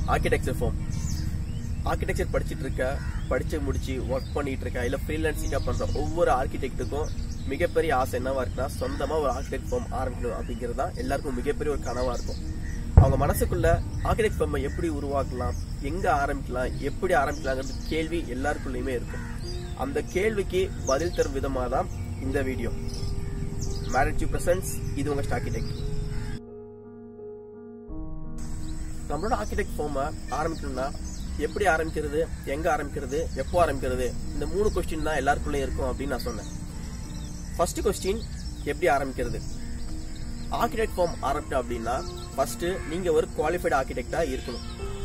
architecture form architecture படிச்சிட்டு இருக்க படிச்சு முடிச்சு ஒர்க் பண்ணிட்டு இருக்க இல்ல ஃப்ரீலான்சிங்கா பண்ற ஒவ்வொரு ஆர்கிடெக்ட்டுக்கும் மிகப்பெரிய ஆசை என்னவா இருக்குன்னா சொந்தமா ஒரு ஆர்கிடெக்ட் ஃபார்ம் ஆரம்பிக்கணும் அப்படிங்கிறது தான் எல்லாருக்கும் மிகப்பெரிய ஒரு கனவா இருக்கும் அவங்க மனசுக்குள்ள ஆர்கிடெக்ட் ஃபார்மை எப்படி உருவாக்கலாம் எங்க ஆரம்பிக்கலாம் எப்படி ஆரம்பிக்கலாங்கிறது கேள்வி எல்லாருக்குள்ளயுமே இருக்கும் அந்த கேள்விக்கு பதில் தரும் விதமா தான் இந்த வீடியோ மேரேஜ் பிரசன்ஸ் இது உங்க ஆர்கிடெக்ட் நம்மளோட ஆர்கிடெக்ட் ஃபார்மை ஆரம்பிக்கணும்னா எப்படி ஆரம்பிக்கிறது எங்க ஆரம்பிக்கிறது எப்போ ஆரம்பிக்கிறது இந்த மூணு கொஸ்டின் தான் எல்லாருக்குள்ளே இருக்கும் அப்படின்னு நான் சொன்னேன் ஃபர்ஸ்ட் கொஸ்டின் எப்படி ஆரம்பிக்கிறது ஆர்கிடெக்ட் ஃபார்ம் ஆரம்பிட்டோம் அப்படின்னா ஃபர்ஸ்ட் நீங்க ஒரு குவாலிஃபைடு ஆர்கிடெக்டா இருக்கணும்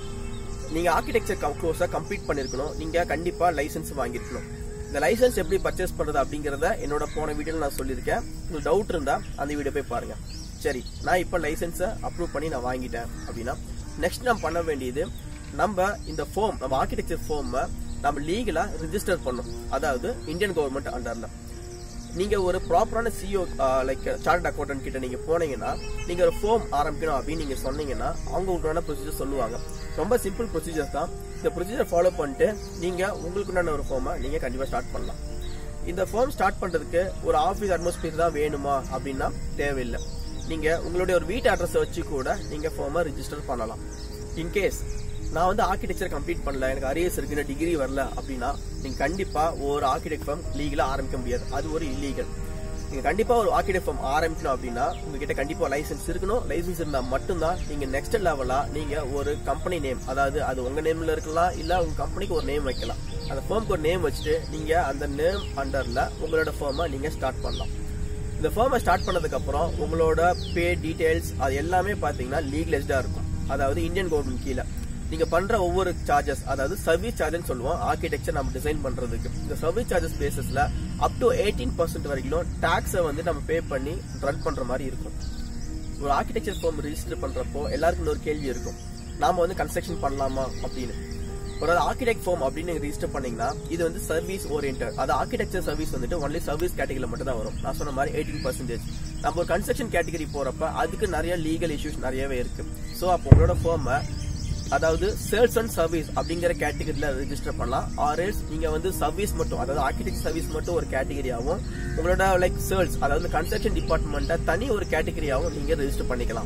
நீங்க ஆர்கிடெக்சர் கோர்ஸை கம்ப்ளீட் பண்ணிருக்கணும் நீங்க கண்டிப்பா லைசன்ஸ் வாங்கியிருக்கணும் இந்த லைசன்ஸ் எப்படி பர்ச்சேஸ் பண்றது அப்படிங்கறத என்னோட போன வீடியோல நான் சொல்லியிருக்கேன் உங்களுக்கு டவுட் இருந்தா அந்த வீடியோ போய் பாருங்க சரி நான் இப்போ லைசன்ஸை அப்ரூவ் பண்ணி நான் வாங்கிட்டேன் அப்படின்னா நெக்ஸ்ட் நம்ம பண்ண வேண்டியது நம்ம இந்த ஃபார்ம் நம்ம ஆர்கிடெக்சர் ஃபார்மை நம்ம லீகலா ரிஜிஸ்டர் பண்ணும் அதாவது இந்தியன் கவர்மெண்ட் அண்டர்ல நீங்க ஒரு ப்ராப்பரான சிஓ லைக் சார்ட் அக்கௌண்டன்ட் கிட்ட நீங்க போனீங்கன்னா நீங்க ஒரு ஃபார்ம் ஆரம்பிக்கணும் அப்படின்னு நீங்க சொன்னீங்கன்னா அவங்க உங்களுக்கான ப்ரொசீஜர் சொல்லுவாங்க ரொம்ப சிம்பிள் ப்ரொசீஜர் தான் இந்த ப்ரொசீஜர் ஃபாலோ பண்ணிட்டு நீங்க உங்களுக்குண்டான ஒரு ஃபார்மை நீங்க கண்டிப்பா ஸ்டார்ட் பண்ணலாம் இந்த ஃபார்ம் ஸ்டார்ட் பண்றதுக்கு ஒரு ஆஃபீஸ் அட்மாஸ்பியர் தான் வேணுமா அப்படின்னா தேவையில்லை நீங்க உங்களுடைய ஒரு வீட்டு அட்ரஸை வச்சு கூட நீங்க ஃபார்மை ரிஜிஸ்டர் பண்ணலாம் இன்கேஸ் நான் வந்து ஆர்கிடெக்சர் கம்ப்ளீட் பண்ணல எனக்கு அரியர்ஸ் இருக்கு டிகிரி வரல அப்படின்னா நீங்க கண்டிப்பா ஒரு ஆர்கிடெக்ட் ஃபார்ம் லீகலா ஆரம்பிக்க முடியாது அது ஒரு இல்லீகல் நீங்க கண்டிப்பா ஒரு ஆர்கிடெக்ட் ஃபார்ம் ஆரம்பிக்கணும் அப்படின்னா உங்ககிட்ட கண்டிப்பா லைசன்ஸ் இருக்கணும் லைசன்ஸ் இருந்தா மட்டும்தான் நீங்க நெக்ஸ்ட் லெவலா நீங்க ஒரு கம்பெனி நேம் அதாவது அது உங்க நேம்ல இருக்கலாம் இல்ல உங்க கம்பெனிக்கு ஒரு நேம் வைக்கலாம் அந்த ஃபார்முக்கு ஒரு நேம் வச்சுட்டு நீங்க அந்த நேம் அண்டர்ல உங்களோட ஃபார்மை நீங்க ஸ்டார்ட் பண்ணலாம் இந்த ஃபார்மை ஸ்டார்ட் பண்ணதுக்கு அப்புறம் உங்களோட பே டீடைல்ஸ் அது எல்லாமே பாத்தீங்கன்னா லீகலைஸ்டா இருக்கும் அதாவது இந்தியன் கவர்மெண்ட் கீழே நீங்க பண்ற ஒவ்வொரு சார்ஜஸ் அதாவது சர்வீஸ் சார்ஜ் சொல்லுவோம் ஆர்கிடெக்சர் நம்ம டிசைன் பண்றதுக்கு இந்த சர்வீஸ் சார்ஜஸ் பேசிஸ்ல அப் டு எயிட்டீன் பர்சன்ட் வரைக்கும் டாக்ஸை வந்து நம்ம பே பண்ணி ரன் பண்ற மாதிரி இருக்கும் ஒரு ஆர்கிடெக்சர் ஃபார்ம் ரிஜிஸ்டர் பண்றப்போ எல்லாருக்கும் ஒரு கேள்வி இருக்கும் நாம வந்து கன்ஸ்ட்ரக்ஷன் பண்ணலாமா அப்படின்னு ஒரு ஆர்கிடெக்ட் ஃபார்ம் அப்படின்னு ரிஜிஸ்டர் பண்ணீங்கன்னா இது வந்து சர்வீஸ் ஓரியன்ட் அது ஆர்கிடெக்சர் சர்வீஸ் வந்துட்டு ஒன்லி சர்வீஸ் கேட்டகரியில மட்டும் தான் வரும் நான் சொன்ன மாதிரி எயிட்டீன் பர்சன்டேஜ் நம்ம ஒரு கன்ஸ்ட்ரக்ஷன் கேட்டகரி போறப்ப அதுக்கு நிறைய லீகல் இஷ்யூஸ் நிறையவே இருக்கு ஸோ அப்போ உங்களோட ஃபார்மை அதாவது சேல்ஸ் அண்ட் சர்வீஸ் அப்படிங்கிற கேட்டகரியில ரெஜிஸ்டர் பண்ணலாம் ஆர்எல்ஸ் நீங்க வந்து சர்வீஸ் மட்டும் அதாவது ஆர்கிடெக்ட் சர்வீஸ் மட்டும் ஒரு கேட்டகரியாவும் உங்களோட லைக் சேல்ஸ் அதாவது கன்ஸ்ட்ரக்ஷன் டிபார்ட்மெண்ட்டை தனி ஒரு கேட்டகரியாவும் நீங்க ரெஜிஸ்டர் பண்ணிக்கலாம்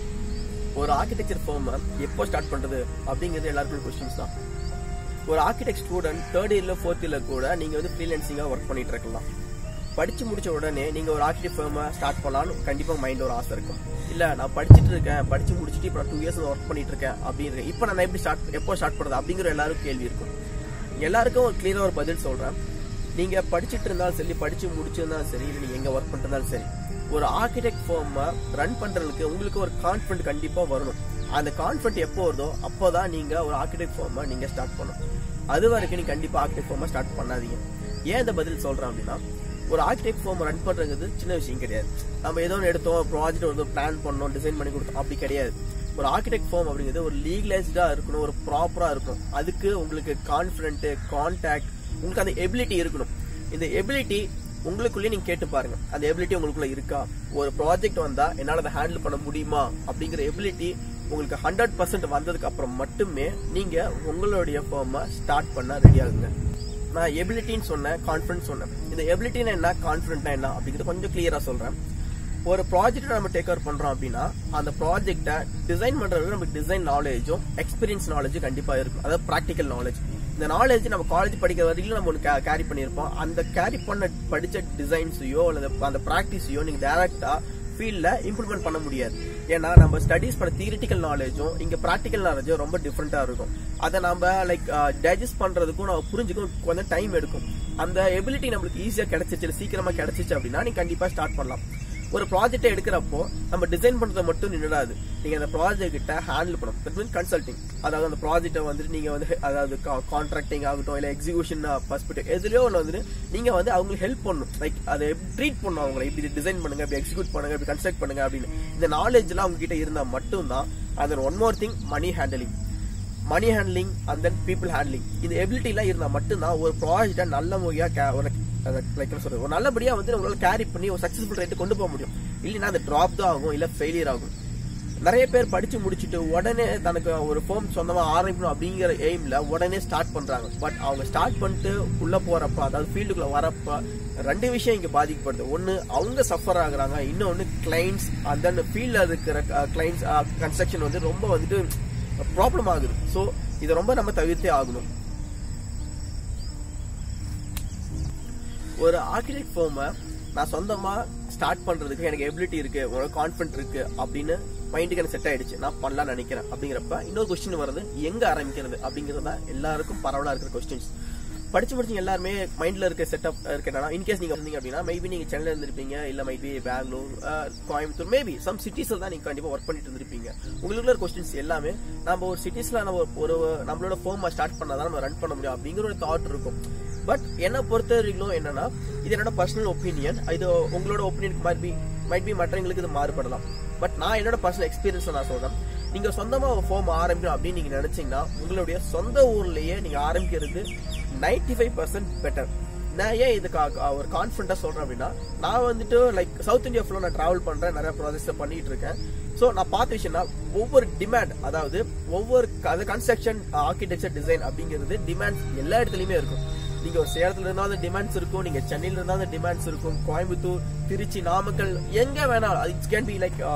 ஒரு ஆர்கிடெக்சர் ஃபார்ம் எப்போ ஸ்டார்ட் பண்றது அப்படிங்கிறது எல்லாருக்கும் கொஸ்டின்ஸ் தான் ஒரு ஆர்கிடெக்ட் ஸ்டூடெண்ட் தேர்ட் இயர்ல ஃபோர்த் இயர்ல கூட நீங்க வந்து ஃப்ரீலான்சிங்கா ஒர்க் பண்ணிட்டு இருக்கலாம் படிச்சு முடிச்ச உடனே நீங்க ஒரு ஆர்கிடெக்ட் ஃபேர்மை ஸ்டார்ட் பண்ணலாம்னு கண்டிப்பா மைண்ட் ஒரு ஆசை இருக்கும் இல்ல நான் படிச்சுட்டு இருக்கேன் படிச்சு முடிச்சுட்டு இப்போ டூ இயர்ஸ் ஒர்க் பண்ணிட்டு இருக்கேன் அப்படின்னு இப்போ நான் எப்படி ஸ்டார்ட் எப்போ ஸ்டார்ட் பண்றது அப்படிங்கிற எல்லாருக்கும் கேள்வி இருக்கும் எல்லாருக்கும் ஒரு கிளியரா ஒரு பதில் சொல்றேன் நீங்க படிச்சுட்டு இருந்தாலும் சரி படிச்சு முடிச்சிருந்தாலும் சரி இல்லை நீங்க எங்க ஒர்க் பண்ணிருந்தாலும் சரி ஒரு ஆர்கிடெக்ட் ஃபார்மை ரன் பண்றதுக்கு உங்களுக்கு ஒரு கான்ஃபிடன்ட் கண்டிப்பா வரணும் அந்த கான்ஃபிடன்ட் எப்போ வருதோ அப்போதான் நீங்க ஒரு ஆர்கிடெக்ட் ஃபார்மை நீங்க ஸ்டார்ட் பண்ணணும் அது வரைக்கும் நீங்க கண்டிப்பா ஆர்கிடெக்ட் ஃபார்மை ஸ்டார்ட் பண்ணாதீங்க ஏன் இந்த பதில் சொல்றேன் அப்படின்னா ஒரு ஆர்கிடெக்ட் ஃபார்ம் ரன் பண்றது சின்ன விஷயம் கிடையாது நம்ம ஏதோ ஒன்று எடுத்தோம் ப்ராஜெக்ட் வந்து பிளான் பண்ணோம் டிசைன் பண்ணி கொடுத்தோம் அப்படி கிடையாது ஒரு ஆர்கிடெக்ட் ஃபார்ம் அப்படிங்கிறது ஒரு லீகலைஸ்டா இருக்கணும் ஒரு ப்ராப்பரா இருக்கணும் அதுக்கு உங்களுக்கு கான்பிடன்ட் கான்டாக்ட் உங்களுக்கு அந்த எபிலிட்டி இருக்கணும் இந்த எபிலிட்டி உங்களுக்குள்ளேயே நீங்க கேட்டு பாருங்க அந்த எபிலிட்டி உங்களுக்குள்ள இருக்கா ஒரு ப்ராஜெக்ட் வந்தா என்னால அதை ஹேண்டில் பண்ண முடியுமா அப்படிங்கிற எபிலிட்டி உங்களுக்கு ஹண்ட்ரட் பர்சன்ட் வந்ததுக்கு அப்புறம் மட்டுமே நீங்க உங்களுடைய ஃபார்மை ஸ்டார்ட் பண்ண ரெடி ஆகுங்க நான் எபிலிட்டின்னு சொன்னேன் கான்ஃபிடன்ஸ் சொன்னேன் இந்த எபிலிட்டினா என்ன கான்ஃபிடென்ட்னா என்ன அப்படிங்கிறது கொஞ்சம் கிளியரா சொல்றேன் ஒரு ப்ராஜெக்ட் நம்ம டேக் ஓவர் பண்றோம் அப்படின்னா அந்த ப்ராஜெக்டை டிசைன் பண்றது நமக்கு டிசைன் நாலேஜும் எக்ஸ்பீரியன்ஸ் நாலேஜும் கண்டிப்பா இருக்கும் அதாவது ப்ராக்டிக்கல் நாலேஜ் இந்த நாலேஜ் நம்ம காலேஜ் படிக்கிற வரைக்கும் நம்ம ஒன்று கேரி பண்ணியிருப்போம் அந்த கேரி பண்ண படிச்ச டிசைன்ஸையோ அல்லது அந்த ப்ராக்டிஸையோ நீங்க டைரக்டா ஃபீல்ட்ல இம்ப்ளிமெண்ட் பண்ண முடியாது ஏன்னா நம்ம ஸ்டடீஸ் பண்ண தியரிட்டிக்கல் நாலேஜும் இங்க ப்ராக்டிக்கல் நாலேஜும் ரொம்ப டிஃப்ரெண்டா இருக்கும் அதை நம்ம லைக் டைஜஸ்ட் பண்றதுக்கும் நம்ம புரிஞ்சுக்கும் கொஞ்சம் டைம் எடுக்கும் அந்த எபிலிட்டி நம்மளுக்கு ஈஸியா கிடைச்சிச்சு சீக்கிரமா கிடைச்சிச்சு அப்படின்னா நீங்க கண்டிப்பா ஸ்டார்ட் பண்ணலாம் ஒரு ப்ராஜெக்ட் எடுக்கிறப்போ நம்ம டிசைன் பண்றதை மட்டும் நின்றுடாது நீங்க அந்த ப்ராஜெக்ட்ட ஹேண்டில் பண்ணணும் தட் மீன் கன்சல்டிங் அதாவது அந்த ப்ராஜெக்ட்டை வந்துட்டு நீங்க வந்து அதாவது கான்ட்ராக்டிங் ஆகட்டும் இல்ல எக்ஸிகூஷன் பர்ஸ்பெக்டிவ் எதுலயோ ஒன்று வந்து நீங்க வந்து அவங்களுக்கு ஹெல்ப் பண்ணணும் லைக் அதை ட்ரீட் பண்ணணும் அவங்களை இப்படி டிசைன் பண்ணுங்க இப்படி எக்ஸிக்யூட் பண்ணுங்க இப்படி கன்ஸ்ட்ரக்ட் பண்ணுங்க அப்படின்னு இந்த நாலேஜ் எல்லாம் அவங்க கிட்ட இருந்தா மட்டும்தான் அதன் one more thing money handling money handling and then people handling இந்த எபிலிட்டி எல்லாம் இருந்தா மட்டும்தான் ஒரு ப்ராஜெக்டை நல்ல முறையா ca- ஒரு லைக் சொல்றது ஒரு நல்லபடியா வந்து உங்களால கேரி பண்ணி ஒரு சக்சஸ்ஃபுல் ரேட்டு கொண்டு போக முடியும் இல்லைன்னா அது டிராப் தான் ஆகும் இல்ல ஃபெயிலியர் ஆகும் நிறைய பேர் படிச்சு முடிச்சுட்டு உடனே தனக்கு ஒரு ஃபோம் சொந்தமா ஆரம்பிக்கணும் அப்படிங்கிற எய்ம்ல உடனே ஸ்டார்ட் பண்றாங்க பட் அவங்க ஸ்டார்ட் பண்ணிட்டு உள்ள போறப்ப அதாவது ஃபீல்டுக்குள்ள வரப்ப ரெண்டு விஷயம் இங்க பாதிக்கப்படுது ஒன்னு அவங்க சஃபர் ஆகுறாங்க இன்னொன்னு கிளைண்ட்ஸ் அந்த ஃபீல்ட்ல இருக்கிற கிளைண்ட்ஸ் கன்ஸ்ட்ரக்ஷன் வந்து ரொம்ப வந்துட்டு ப்ராப்ளம் ஆகுது ஸோ இதை ரொம்ப நம்ம தவிர்த்தே ஆகணும் ஒரு ஆர்கிடெக்ட் ஃபோமை நான் சொந்தமா ஸ்டார்ட் பண்றதுக்கு எனக்கு எபிலிட்டி இருக்கு உனக்கு கான்ஃபிடன்ட் இருக்கு அப்படின்னு மைண்டுக்கு எனக்கு செட் ஆயிடுச்சு நான் பண்ணலாம்னு நினைக்கிறேன் அப்படிங்கிறப்ப இன்னொரு கொஸ்டின் வருது எங்க ஆரம்பிக்கிறது அப்படிங்கிறது தான் எல்லாருக்கும் பரவலா இருக்கிற கொஸ்டின்ஸ் படிச்சு படிச்சு எல்லாருமே மைண்ட்ல இருக்க செட்டப் இருக்கேன்னா இன்கேஸ் நீங்க இருந்தீங்க அப்படின்னா மேபி நீங்க சென்னையில இருந்திருப்பீங்க இல்ல maybe Bangalore Coimbatore maybe some சிட்டிஸ்ல தான் நீங்க கண்டிப்பா ஒர்க் பண்ணிட்டு இருந்திருப்பீங்க உங்களுக்குள்ள கொஸ்டின்ஸ் எல்லாமே நம்ம ஒரு சிட்டிஸ்ல நம்ம ஒரு நம்மளோட ஃபோம் ஸ்டார்ட் பண்ணாதான் நம்ம ரன் பண்ண முடியும் அப்படிங்கிற ஒரு தாட் இருக்கும் பட் என்ன பொறுத்த வரைக்கும் என்னன்னா இது என்னோட பர்சனல் ஒப்பீனியன் இது உங்களோட ஒப்பீனியனுக்கு மைட் பி மைட் பி மற்றவங்களுக்கு இது மாறுபடலாம் பட் நான் என்னோட பர்சனல் எக்ஸ்பீரியன்ஸ் நான் சொல்றேன் நீங்க சொந்தமா ஒரு ஃபோம் ஆரம்பிக்கணும் அப்படின்னு நீங்க நினைச்சீங்கன்னா உங்களுடைய சொந்த ஊர்லயே நீங்க ஆரம்பிக்கிறது நைன்டி ஃபைவ் பர்சன்ட் பெட்டர் நான் ஏன் இதுக்கு ஒரு கான்ஃபிடண்டா சொல்றேன் அப்படின்னா நான் வந்துட்டு லைக் சவுத் இந்தியா ஃபுல்லா நான் டிராவல் பண்றேன் நிறைய ப்ராஜெக்ட்ஸ் பண்ணிட்டு இருக்கேன் ஸோ நான் பார்த்த விஷயம்னா ஒவ்வொரு டிமாண்ட் அதாவது ஒவ்வொரு கன்ஸ்ட்ரக்ஷன் ஆர்கிடெக்சர் டிசைன் அப்படிங்கிறது டிமாண்ட் எல்லா இடத்துலயுமே இருக்கும் நீங்க ஒரு சேலத்துல இருந்தாலும் டிமாண்ட்ஸ் இருக்கும் நீங்க சென்னையில இருந்தாலும் டிமாண்ட்ஸ் இருக்கும் கோயம்புத்தூர் திருச்சி நாமக்கல் எங்க வேணாலும் இட்ஸ் கேன் பி லைக்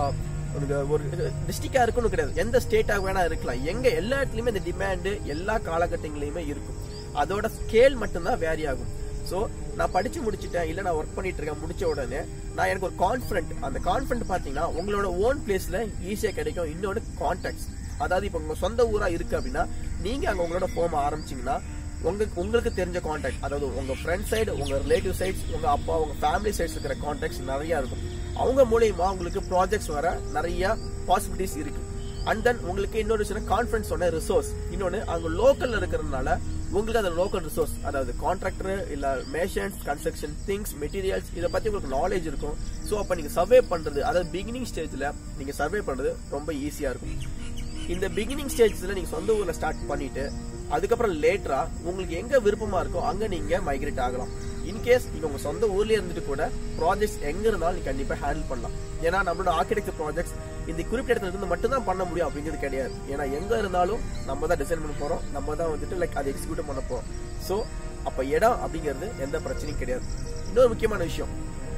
ஒரு டிஸ்ட்ரிக்டா இருக்குன்னு கிடையாது எந்த ஸ்டேட்டாக வேணா இருக்கலாம் எங்க எல்லா இடத்துலயுமே இந்த டிமாண்ட் எல்லா காலகட்டங்களையுமே இருக்கும் அதோட ஸ்கேல் மட்டும்தான் வேரி ஆகும் ஸோ நான் படிச்சு முடிச்சுட்டேன் இல்ல நான் ஒர்க் பண்ணிட்டு இருக்கேன் முடிச்ச உடனே நான் எனக்கு ஒரு கான்ஃபிடன்ட் அந்த கான்ஃபிடன்ட் பாத்தீங்கன்னா உங்களோட ஓன் பிளேஸ்ல ஈஸியா கிடைக்கும் இன்னொன்று கான்டாக்ட்ஸ் அதாவது இப்போ உங்க சொந்த ஊரா இருக்கு அப்படின்னா நீங்க அங்க உங்களோட ஃபோம் ஆரம்பிச்சீங்கன்னா உங்க உங்களுக்கு தெரிஞ்ச கான்டாக்ட் அதாவது உங்க ஃப்ரெண்ட் சைடு உங்க ரிலேட்டிவ் சைட்ஸ் உங்க அப்பா உங்க ஃபேமிலி சைட்ஸ் இருக்கிற கான்டாக்ட்ஸ் நிறைய இருக்கும் அவங்க மூலியமா உங்களுக்கு ப்ராஜெக்ட்ஸ் வர நிறைய பாசிபிலிட்டிஸ் இருக்கு அண்ட் தென் உங்களுக்கு இன்னொரு விஷயம் கான்ஃபிடன்ஸ் சொன்ன ரிசோர்ஸ் இன்னொன்னு அங்க லோக்கல்ல இருக்கிறதுனால உங்களுக்கு அந்த லோக்கல் ரிசோர்ஸ் அதாவது கான்ட்ராக்டர் இல்ல மேஷன்ஸ் கன்ஸ்ட்ரக்ஷன் திங்ஸ் மெட்டீரியல்ஸ் இதை பத்தி உங்களுக்கு நாலேஜ் இருக்கும் ஸோ அப்ப நீங்க சர்வே பண்றது அதாவது பிகினிங் ஸ்டேஜ்ல நீங்க சர்வே பண்றது ரொம்ப ஈஸியா இருக்கும் இந்த பிகினிங் ஸ்டேஜ்ல நீங்க சொந்த ஊர்ல ஸ்டார்ட் பண்ணிட்டு அதுக்கப்புறம் லேட்டரா உங்களுக்கு எங்க விருப்பமா இருக்கோ அங்க நீங்க மைக்ரேட் ஆகலாம் இன்கேஸ் நீங்க உங்க சொந்த ஊர்லயே இருந்துட்டு கூட ப்ராஜெக்ட்ஸ் எங்க இருந்தாலும் நீங்க கண்டிப்பா ஹேண்டில் பண்ணலாம் ஏன்னா நம்மளோட ஆர்கிடெக்சர் ப்ராஜெக்ட்ஸ் இந்த குறிப்பிட்ட இடத்துல இருந்து மட்டும் தான் பண்ண முடியும் அப்படிங்கிறது கிடையாது ஏன்னா எங்க இருந்தாலும் நம்ம தான் டிசைன் பண்ண போறோம் நம்ம தான் வந்துட்டு லைக் அதை எக்ஸிக்யூட் பண்ண போறோம் ஸோ அப்ப இடம் அப்படிங்கிறது எந்த பிரச்சனையும் கிடையாது இன்னொரு முக்கியமான விஷயம்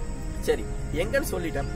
சரி எங்கன்னு சொல்லிட்டேன்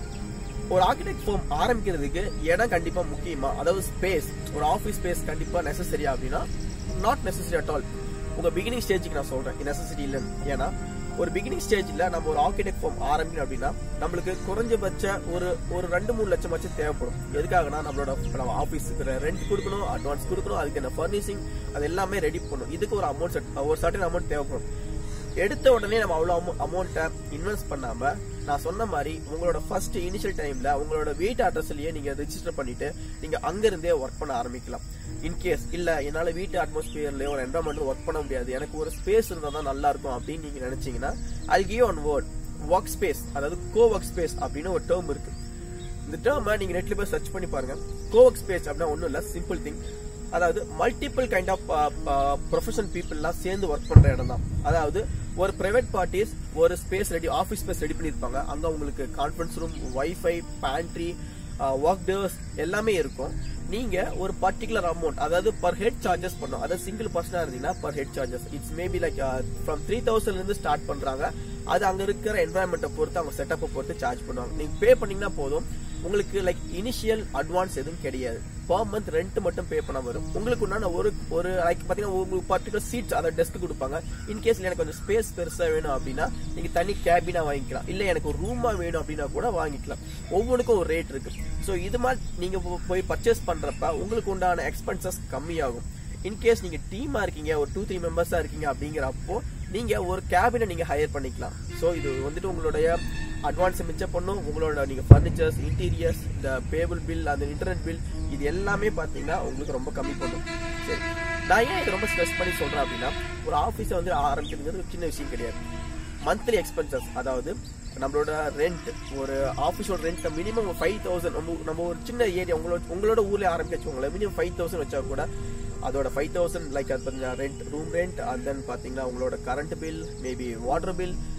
ஒரு ஆர்கிடெக்ட் ஃபார்ம் ஆரம்பிக்கிறதுக்கு இடம் கண்டிப்பா முக்கியமா அதாவது ஸ்பேஸ் ஒரு ஆஃபீஸ் ஸ்பேஸ் கண்டிப்பா நெசசரியா அப்படின்னா நாட் நெசசரி அட் ஆல் உங்க பிகினிங் ஸ்டேஜுக்கு நான் சொல்றேன் நெசசரி இல்லைன்னு ஏன்னா ஒரு பிகினிங் ஸ்டேஜ்ல நம்ம ஒரு ஆர்கிடெக்ட் ஃபார்ம் ஆரம்பிக்கணும் அப்படின்னா நம்மளுக்கு குறைஞ்சபட்ச ஒரு ஒரு ரெண்டு மூணு லட்சம் வச்சு தேவைப்படும் எதுக்காகனா நம்மளோட நம்ம ஆஃபீஸுக்கு ரெண்ட் கொடுக்கணும் அட்வான்ஸ் கொடுக்கணும் அதுக்கு என்ன ஃபர்னிஷிங் அது எல்லாமே ரெடி பண்ணணும் இதுக்கு ஒரு அமௌண்ட் ஒரு சர்டன் அமௌண்ட் தேவைப்படும் எடுத்த உடனே நம்ம அவ்வளோ அமௌண்ட்டை இன்வெஸ்ட் பண்ணாம நான் சொன்ன மாதிரி உங்களோட ஃபர்ஸ்ட் இனிஷியல் டைம்ல உங்களோட வீட்டு அட்ரஸ்லயே நீங்க ரெஜிஸ்டர் பண்ணிட்டு நீங்க அங்கிருந்தே ஒர்க் பண்ண ஆரம்பிக்கலாம் இன்கேஸ் இல்ல என்னால வீட்டு அட்மாஸ்பியர்ல ஒரு என்வரன்மெண்ட் ஒர்க் பண்ண முடியாது எனக்கு ஒரு ஸ்பேஸ் இருந்தா தான் நல்லா இருக்கும் அப்படின்னு நீங்க நினைச்சீங்கன்னா I give one word work space அதாவது கோ ஒர்க் ஸ்பேஸ் அப்படின்னு ஒரு டேர்ம் இருக்கு இந்த டேர்மை நீங்க நெட்ல போய் சர்ச் பண்ணி பாருங்க கோ ஒர்க் ஸ்பேஸ் அப்படின்னா ஒன்றும் இல்ல சிம்பிள் திங் அதாவது மல்டிபிள் கைண்ட் ஆஃப் ப்ரொஃபஷன் பீப்புள்லாம் சேர்ந்து ஒர்க் பண்ற இடம் தான் அதாவது ஒரு பிரைவேட் பார்ட்டிஸ் ஒரு space ready office space ready பண்ணியிருப்பாங்க அங்க உங்களுக்கு conference room wifi pantry work டேர்ஸ் எல்லாமே இருக்கும் நீங்க ஒரு பர்டிகுலர் அமௌண்ட் அதாவது பர் ஹெட் சார்ஜஸ் பண்ணும் அதாவது சிங்கிள் பர்சனா இருந்தீங்கன்னா per head charges it's maybe like from three தௌசண்ட்ல இருந்து ஸ்டார்ட் பண்றாங்க அது அங்க இருக்கிற என்வரன்மெண்ட்டை பொறுத்து அவங்க செட்டப்பை பொறுத்து சார்ஜ் பண்ணுவாங்க நீங்க பே பண்ணீங்கன்னா போதும் உங்களுக்கு லைக் இனிஷியல் அட்வான்ஸ் எதுவும் கிடையாது பர் மந்த் ரெண்ட் மட்டும் பே பண்ண வரும் உங்களுக்கு உண்டான ஒரு ஒரு லைக் பாத்தீங்கன்னா ஒரு பர்டிகுலர் சீட்ஸ் அதை டெஸ்க் கொடுப்பாங்க இன்கேஸ் எனக்கு கொஞ்சம் ஸ்பேஸ் பெருசா வேணும் அப்படின்னா நீங்க தனி கேபினா வாங்கிக்கலாம் இல்ல எனக்கு ஒரு ரூமா வேணும் அப்படின்னா கூட வாங்கிக்கலாம் ஒவ்வொன்றுக்கும் ஒரு ரேட் இருக்கு ஸோ இது மாதிரி நீங்க போய் பர்ச்சேஸ் பண்றப்ப உங்களுக்கு உண்டான எக்ஸ்பென்சஸ் கம்மியாகும் இன்கேஸ் நீங்க டீமா இருக்கீங்க ஒரு டூ த்ரீ மெம்பர்ஸா இருக்கீங்க அப்படிங்கிறப்போ நீங்க ஒரு கேபினை நீங்க ஹையர் பண்ணிக்கலாம் ஸோ இது வந்துட்டு உங்களுடைய அட்வான்ஸ் மிச்சம் பண்ணும் உங்களோட நீங்க ஃபர்னிச்சர்ஸ் இன்டீரியர்ஸ் இந்த பேபிள் பில் அந்த இன்டர்நெட் பில் இது எல்லாமே பாத்தீங்கன்னா உங்களுக்கு ரொம்ப கம்மி பண்ணும் சரி நான் ஏன் இது ரொம்ப ஸ்ட்ரெஸ் பண்ணி சொல்றேன் அப்படின்னா ஒரு ஆஃபீஸை வந்து ஆரம்பிக்கிறதுங்கிறது ஒரு சின்ன விஷயம் கிடையாது மந்த்லி எக்ஸ்பென்சஸ் அதாவது நம்மளோட ரெண்ட் ஒரு ஆஃபீஸோட ரெண்ட் மினிமம் ஃபைவ் தௌசண்ட் நம்ம நம்ம ஒரு சின்ன ஏரியா உங்களோட உங்களோட ஊர்ல ஆரம்பிக்க வச்சுக்கோங்களேன் மினிமம் ஃபைவ் தௌசண்ட் வச்சா கூட அதோட ஃபைவ் தௌசண்ட் லைக் அது பார்த்தீங்கன்னா rent room rent and then பார்த்தீங்கன்னா உங்களோட current bill maybe water bill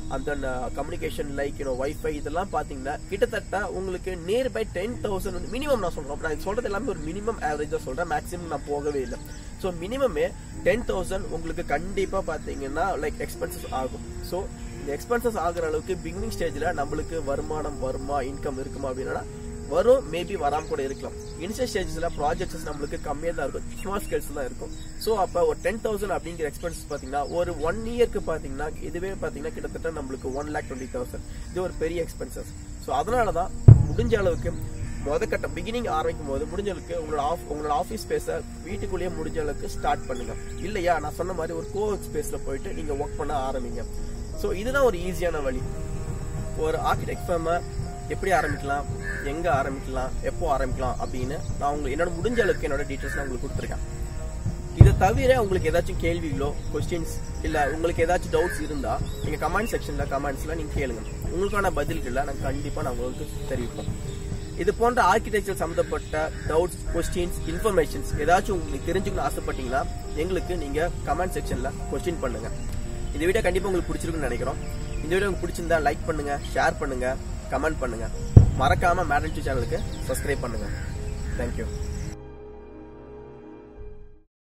அந்த கம்யூனிகேஷன் லைக் யூனோ வைஃபை இதெல்லாம் பாத்தீங்கன்னா கிட்டத்தட்ட உங்களுக்கு near by ten thousand minimum நான் சொல்றேன் நான் சொல்றது எல்லாமே ஒரு மினிமம் ஆவரேஜா சொல்றேன் மேக்ஸிமம் நான் போகவே இல்லை ஸோ மினிமமே டென் தௌசண்ட் உங்களுக்கு கண்டிப்பா பாத்தீங்கன்னா லைக் எக்ஸ்பென்சஸ் ஆகும் ஸோ இந்த எக்ஸ்பென்சஸ் ஆகுற அளவுக்கு பிகினிங் ஸ்டேஜ்ல நம்மளுக்கு வருமானம் வருமா இன்கம் இருக்குமா அப்படின்னா வரும் மேபி வராம கூட இருக்கலாம் இனிஷியல் ஸ்டேஜஸ்ல ப்ராஜெக்ட்ஸ் நம்மளுக்கு கம்மியா தான் இருக்கும் ஸ்மால் ஸ்கேல்ஸ் தான் இருக்கும் ஸோ அப்ப ஒரு டென் தௌசண்ட் அப்படிங்கிற எக்ஸ்பென்சஸ் பாத்தீங்கன்னா ஒரு ஒன் இயர்க்கு பாத்தீங்கன்னா இதுவே பாத்தீங்கன்னா கிட்டத்தட்ட நம்மளுக்கு ஒன் லேக் டுவெண்ட்டி தௌசண்ட் இது ஒரு பெரிய எக்ஸ்பென்சஸ் ஸோ அதனால தான் முடிஞ்ச அளவுக்கு முத கட்டம் பிகினிங் ஆரம்பிக்கும் போது முடிஞ்ச அளவுக்கு உங்களோட ஆஃப் உங்களோட ஆஃபீஸ் ஸ்பேஸை வீட்டுக்குள்ளேயே முடிஞ்ச அளவுக்கு ஸ்டார்ட் பண்ணுங்க இல்லையா நான் சொன்ன மாதிரி ஒரு கோ ஸ்பேஸ்ல போயிட்டு நீங்க ஒர்க் பண்ண ஆரம்பிங்க ஸோ இதுதான் ஒரு ஈஸியான வழி ஒரு ஆர்கிடெக்ட் ஃபேமை எப்படி ஆரம்பிக்கலாம் எங்க ஆரம்பிக்கலாம் எப்போ ஆரம்பிக்கலாம் அப்படின்னு நான் உங்களுக்கு என்னோட முடிஞ்ச அளவுக்கு என்னோட டீட்டெயில்ஸ் நான் உங்களுக்கு கொடுத்துருக்கேன் இதை தவிர உங்களுக்கு ஏதாச்சும் கேள்விகளோ கொஸ்டின்ஸ் இல்ல உங்களுக்கு ஏதாச்சும் டவுட்ஸ் இருந்தா நீங்க கமெண்ட் செக்ஷன்ல கமெண்ட்ஸ்ல நீங்க கேளுங்க உங்களுக்கான பதில்களை நாங்க கண்டிப்பா நான் உங்களுக்கு தெரிவிப்போம் இது போன்ற ஆர்கிடெக்சர் சம்பந்தப்பட்ட டவுட்ஸ் கொஸ்டின்ஸ் இன்ஃபர்மேஷன்ஸ் ஏதாச்சும் உங்களுக்கு தெரிஞ்சுக்கணும்னு ஆசைப்பட்டீங்கன்னா எங்களுக்கு நீங்க கமெண்ட் செக்ஷன்ல கொஸ்டின் பண்ணுங்க இந்த வீடியோ கண்டிப்பா உங்களுக்கு பிடிச்சிருக்குன்னு நினைக்கிறோம் இந்த வீடியோ உங்களுக்கு பிடிச்சிருந்தா லைக் பண்ணுங்க ஷேர் பண்ணுங்க கமெண்ட் பண்ணுங்க மறக்காம மேடம் சேனலுக்கு சப்ஸ்கிரைப் பண்ணுங்க தேங்க்யூ